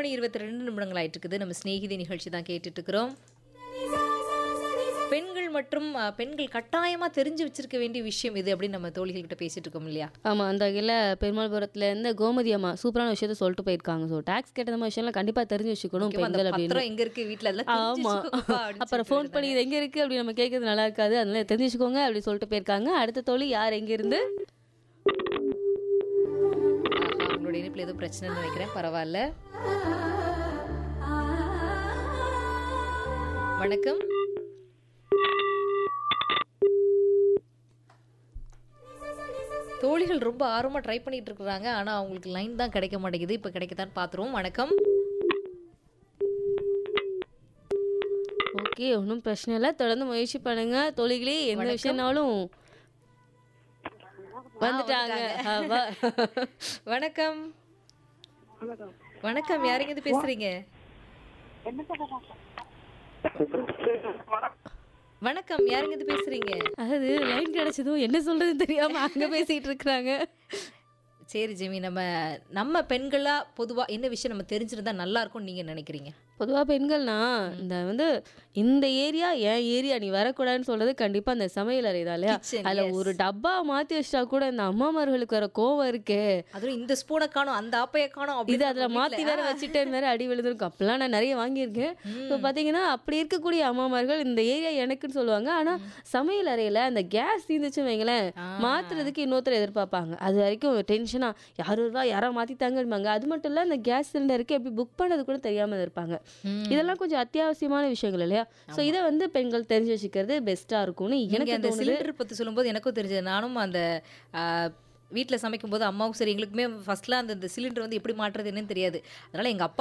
மணி இருபத்தி ரெண்டு நிமிடங்கள் ஆயிட்டு இருக்குது நம்ம சிநேகிதி நிகழ்ச்சி தான் கேட்டுட்டு இருக்கிறோம் பெண்கள் மற்றும் அஹ், பெண்கள் கட்டாயமா தெரிஞ்சு வச்சிருக்க வேண்டிய விஷயம் இது அப்படின்னு நம்ம தோழிகள் கிட்ட பேசிட்டு இருக்கோம் இல்லையா ஆமாம் அந்த வகையில் பெருமாள்புரத்துல இருந்து கோமதி அம்மா சூப்பரான விஷயத்த சொல்லிட்டு போயிருக்காங்க ஸோ டேக்ஸ் கேட்ட மாதிரி விஷயம்லாம் கண்டிப்பாக தெரிஞ்சு வச்சுக்கணும் முக்கியமா அந்த பெண்கள் அப்படின்னு பத்திரம் எங்க இருக்கு வீட்ல அதெல்லாம் தெரிஞ்சு ஆமா வச்சுக்கோப்பா அப்படின்னு அப்புறம் ஃபோன் பண்ணி இது எங்க இருக்கு அப்படி நம்ம கேட்கறது நல்லா இருக்காது அதனால தெரிஞ்சு வச்சுக்கோங்க அப்படி சொல்லிட்டு போயிருக்காங்க அடுத்த தோழி யார் எங்க இருந்து ஆஹா, உங்களுடைய இணைப்புல ஏதோ பிரச்சனைன்னு நினைக்கிறேன் பரவாயில்ல வணக்கம் தோழிகள் ரொம்ப ஆர்வமா ட்ரை பண்ணிட்டு இருக்கிறாங்க ஆனா அவங்களுக்கு லைன் தான் கிடைக்க மாட்டேங்குது இப்ப கிடைக்கத்தான் பாத்துருவோம் வணக்கம் ஓகே ஒன்றும் பிரச்சனை இல்லை தொடர்ந்து முயற்சி பண்ணுங்க தோழிகளே எந்த விஷயம்னாலும் வந்துட்டாங்க ஆமா. வணக்கம் வணக்கம் யாருங்க இது பேசுறீங்க வணக்கம் யாருங்க இது பேசுறீங்க அதாவது லைன் கிடைச்சதும் என்ன சொல்றதுன்னு தெரியாம அங்க பேசிட்டு இருக்கிறாங்க சரி ஜெமி நம்ம நம்ம பெண்களா பொதுவா என்ன விஷயம் நம்ம தெரிஞ்சிருந்தா நல்லா இருக்கும்னு நீங்க நினைக்கிறீங்க பொதுவாக பெண்கள்னா இந்த வந்து இந்த ஏரியா என் ஏரியா நீ வரக்கூடாதுன்னு சொல்றது கண்டிப்பா அந்த சமையல் அறை தான் இல்லையா Kitchen, அதுல yes. ஒரு டப்பா மாத்தி வச்சிட்டா கூட இந்த அம்மாமார்களுக்கு வர கோவம் இருக்கே அதுவும் இந்த ஸ்பூனை காணும் அந்த ஆப்பைய காணும் இது அப்படின்னு அதுல மாத்தி வேற வச்சுட்டேன் வேற அடி விழுந்திருக்கும் அப்பெல்லாம் நான் நிறைய வாங்கியிருக்கேன் இப்போ பாத்தீங்கன்னா அப்படி இருக்கக்கூடிய அம்மாமார்கள் இந்த ஏரியா எனக்குன்னு சொல்லுவாங்க ஆனா சமையல் அறையில அந்த கேஸ் தீர்ந்துச்சுன்னு வைங்களேன் மாத்துறதுக்கு இன்னொருத்தர் எதிர்பார்ப்பாங்க அது வரைக்கும் டென்ஷனா யார் ரூபா யாரோ மாத்தித்தாங்கம்பாங்க அது மட்டும் இல்ல அந்த கேஸ் சிலிண்டருக்கு எப்படி புக் பண்ணது கூட தெரியாம இருப்பாங்க இதெல்லாம் கொஞ்சம் அத்தியாவசியமான விஷயங்கள் இல்லையா சோ இதை வந்து பெண்கள் தெரிஞ்சு வச்சுக்கிறது பெஸ்டா இருக்கும்னு எனக்கு எனக்கு அந்த தோணுது சிலிண்டர் பத்தி சொல்லும்போது எனக்கும் தெரிஞ்சது நானும் அந்த வீட்டில் சமைக்கும் போது அம்மாவுக்கும் சரி எங்களுக்குமே ஃபர்ஸ்ட்லாம் அந்த சிலிண்டர் வந்து எப்படி மாட்டுறது என்னன்னு தெரியாது அதனால எங்க அப்பா